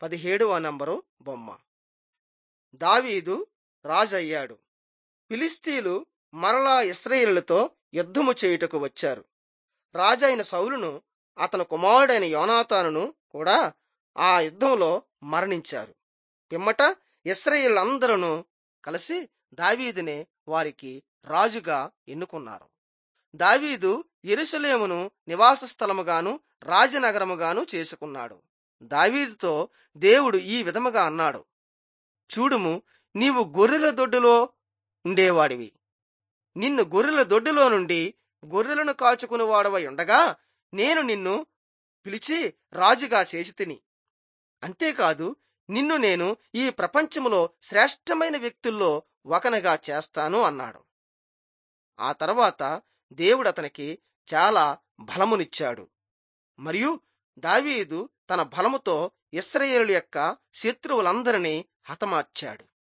పదిహేడవ నంబరు బొమ్మ దావీదు రాజయ్యాడు ఫిలిస్తీన్లు మరలా ఇస్రాయేలులతో యుద్ధము చేయుటకు వచ్చారు రాజైన సౌలును అతని కుమారుడైన యోనాతానును కూడా ఆ యుద్ధంలో మరణించారు పిమ్మట ఇస్రాయేళ్ళందరూ కలిసి దావీదునే వారికి రాజుగా ఎన్నుకున్నారు దావీదు యెరూషలేమును నివాస స్థలముగాను రాజనగరముగాను చేసుకున్నాడు దావీదుతో దేవుడు ఈ విధముగా అన్నాడు చూడుము నీవు గొర్రెల దొడ్డులో ఉండేవాడివి నిన్ను గొర్రెల దొడ్డులో నుండి గొర్రెలను కాచుకుని వాడవై ఉండగా నేను నిన్ను పిలిచి రాజుగా చేసి తిని అంతేకాదు నిన్ను నేను ఈ ప్రపంచములో శ్రేష్టమైన వ్యక్తుల్లో ఒకనిగా చేస్తాను అన్నాడు ఆ తర్వాత దేవుడు అతనికి చాలా బలమునిచ్చాడు మరియు దావీదు తన బలముతో ఇస్రాయేలు యొక్క శత్రువులందరినీ హతమార్చాడు